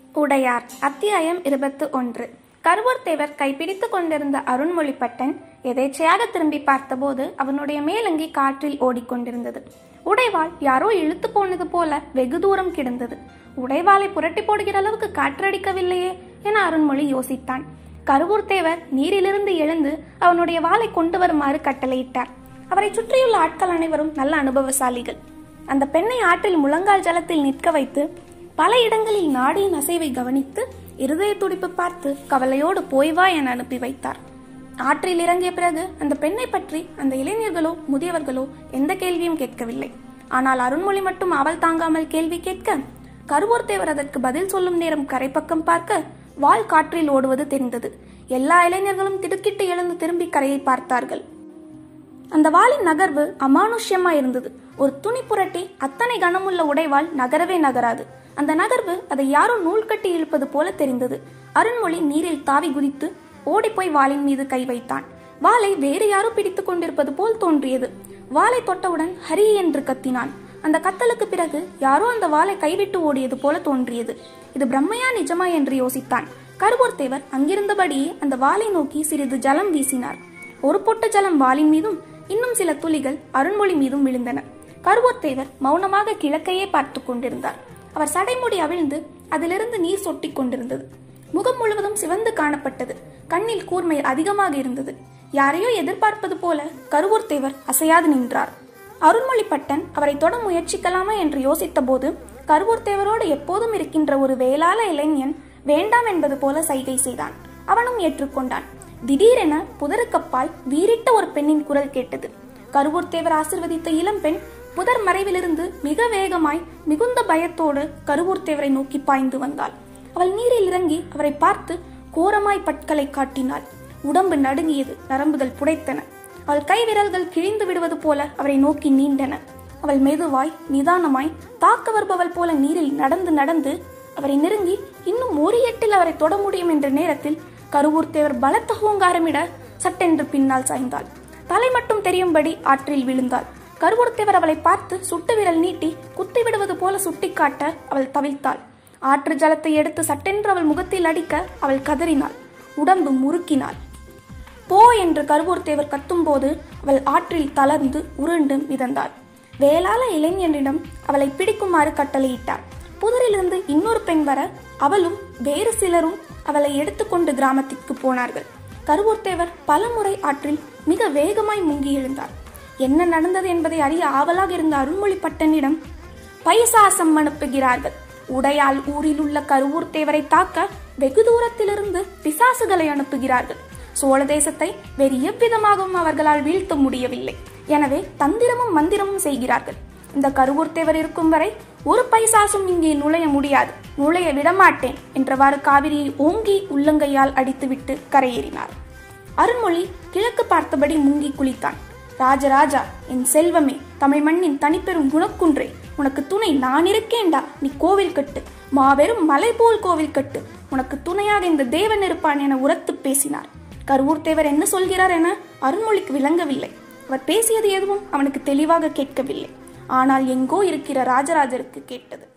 உடையார் அத்தியாயம் இருபத்து ஒன்று கருவூர் தேவர் கைப்பிடித்துக் கொண்டிருந்த அருண்மொழிப்பட்டன் எதேச்சையாக திரும்பி பார்த்தபோது அவனுடைய மேலங்கி காற்றில் ஓடிக்கொண்டிருந்தது உடைவாள் யாரோ இழுத்து போனது போல வெகு தூரம் கிடந்தது உடைவாளை புரட்டி போடுகிற அளவுக்கு காற்றடிக்கவில்லையே என அருண்மொழி யோசித்தான் கருவூர் தேவர் நீரிலிருந்து எழுந்து அவனுடைய வாளை கொண்டு வருமாறு கட்டளையிட்டார் அவரை சுற்றியுள்ள ஆட்கள் அனைவரும் நல்ல அனுபவசாலிகள் அந்த பெண்ணை ஆற்றில் முழங்கால் ஜலத்தில் நிற்க வைத்து பல இடங்களில் நாடியின் அசைவை கவனித்து இருதய துடிப்பு பார்த்து கவலையோடு போய் வா என அனுப்பி வைத்தார் ஆற்றில் இறங்கிய பிறகு அந்த பெண்ணை பற்றி அந்த இளைஞர்களோ முதியவர்களோ எந்த கேள்வியும் கேட்கவில்லை ஆனால் அருண்மொழி மட்டும் அவள் தாங்காமல் கேள்வி கேட்க கருவூர் தேவர் அதற்கு பதில் சொல்லும் நேரம் கரைப்பக்கம் பார்க்க வாள் காற்றில் ஓடுவது தெரிந்தது எல்லா இளைஞர்களும் திடுக்கிட்டு எழுந்து திரும்பி கரையை பார்த்தார்கள் அந்த வாளின் நகர்வு அமானுஷ்யமா இருந்தது ஒரு துணி புரட்டி அத்தனை கனமுள்ள உடைவாள் நகரவே நகராது அந்த நகர்வு அதை யாரோ நூல் கட்டி இழுப்பது போல தெரிந்தது அருண்மொழி நீரில் தாவி குதித்து ஓடிப்போய் வாளின் மீது கை வைத்தான் வாளை வேறு யாரோ பிடித்துக் கொண்டிருப்பது போல் தோன்றியது வாளை தொட்டவுடன் ஹரி என்று கத்தினான் அந்த கத்தலுக்கு பிறகு யாரோ அந்த வாளை கைவிட்டு ஓடியது போல தோன்றியது இது பிரம்மையா நிஜமா என்று யோசித்தான் கருவூர் தேவர் அங்கிருந்தபடியே அந்த வாளை நோக்கி சிறிது ஜலம் வீசினார் ஒரு பொட்டு ஜலம் வாளின் மீதும் இன்னும் சில துளிகள் அருண்மொழி மீதும் விழுந்தன கருவூர் தேவர் மௌனமாக கிழக்கையே பார்த்து கொண்டிருந்தார் அவர் சடைமுடி அவிழ்ந்து அதிலிருந்து நீர் சொட்டிக் கொண்டிருந்தது முகம் முழுவதும் சிவந்து காணப்பட்டது கண்ணில் கூர்மை அதிகமாக இருந்தது யாரையோ எதிர்பார்ப்பது போல கருவூர் தேவர் அசையாது நின்றார் அருண்மொழிப்பட்டன் அவரை தொட முயற்சிக்கலாமா என்று யோசித்த போது கருவூர் தேவரோடு எப்போதும் இருக்கின்ற ஒரு வேளாள இளைஞன் வேண்டாம் என்பது போல சைகை செய்தான் அவனும் ஏற்றுக்கொண்டான் திடீரென புதருக்கப்பால் வீறிட்ட ஒரு பெண்ணின் குரல் கேட்டது கருவூர் தேவர் ஆசிர்வதித்த இளம்பெண் புதர் மறைவிலிருந்து மிக வேகமாய் மிகுந்த பயத்தோடு கருவூர் தேவரை நோக்கி பாய்ந்து வந்தாள் அவள் நீரில் இறங்கி அவரை பார்த்து கோரமாய் பட்களை காட்டினாள் உடம்பு நடுங்கியது நரம்புகள் புடைத்தன அவள் கை விரல்கள் கிழிந்து விடுவது போல அவரை நோக்கி நீண்டன அவள் மெதுவாய் நிதானமாய் தாக்க வருபவள் போல நீரில் நடந்து நடந்து அவரை நெருங்கி இன்னும் ஒரு எட்டில் அவரை தொட முடியும் என்ற நேரத்தில் கருவூர் தேவர் பலத்த ஹூங்காரமிட சட்டென்று பின்னால் சாய்ந்தாள் தலை மட்டும் தெரியும்படி ஆற்றில் விழுந்தாள் கருவூர் தேவர் அவளை பார்த்து சுட்டு விரல் நீட்டி குத்தி விடுவது போல சுட்டிக்காட்ட அவள் தவிழ்த்தாள் ஆற்று ஜலத்தை எடுத்து சட்டென்று அவள் முகத்தில் அடிக்க அவள் கதறினாள் உடம்பு முறுக்கினாள் போ என்று கருவூர் தேவர் கத்தும்போது அவள் ஆற்றில் தளர்ந்து உருண்டு மிதந்தாள் வேளாள இளைஞனிடம் அவளை பிடிக்குமாறு கட்டளையிட்டார் புதரிலிருந்து இன்னொரு பெண் வர அவளும் வேறு சிலரும் அவளை எடுத்துக்கொண்டு கிராமத்திற்கு போனார்கள் கருவூர் தேவர் பலமுறை ஆற்றில் மிக வேகமாய் முங்கி எழுந்தார் என்ன நடந்தது என்பதை அறிய ஆவலாக இருந்த அருண்மொழி பட்டனிடம் பைசாசம் அனுப்புகிறார்கள் உடையால் ஊரில் உள்ள கருவூர் தேவரை தாக்க வெகு தூரத்திலிருந்து பிசாசுகளை அனுப்புகிறார்கள் சோழ தேசத்தை வேறு எவ்விதமாகவும் அவர்களால் வீழ்த்த முடியவில்லை எனவே தந்திரமும் மந்திரமும் செய்கிறார்கள் இந்த கருவூர் தேவர் இருக்கும் வரை ஒரு பைசாசும் இங்கே நுழைய முடியாது நுழைய விடமாட்டேன் என்றவாறு காவிரியை ஓங்கி உள்ளங்கையால் அடித்துவிட்டு கரையேறினார் அருண்மொழி கிழக்கு பார்த்தபடி முங்கி குளித்தான் ராஜராஜா என் செல்வமே தமிழ் மண்ணின் தனிப்பெரும் குணக்குன்றே உனக்கு துணை நான் இருக்கேன்டா நீ கோவில் கட்டு மாபெரும் மலை போல் கோவில் கட்டு உனக்கு துணையாக இந்த தேவன் இருப்பான் என உரத்து பேசினார் கருவூர் தேவர் என்ன சொல்கிறார் என அருண்மொழிக்கு விளங்கவில்லை அவர் பேசியது எதுவும் அவனுக்கு தெளிவாக கேட்கவில்லை ஆனால் எங்கோ இருக்கிற ராஜராஜருக்கு கேட்டது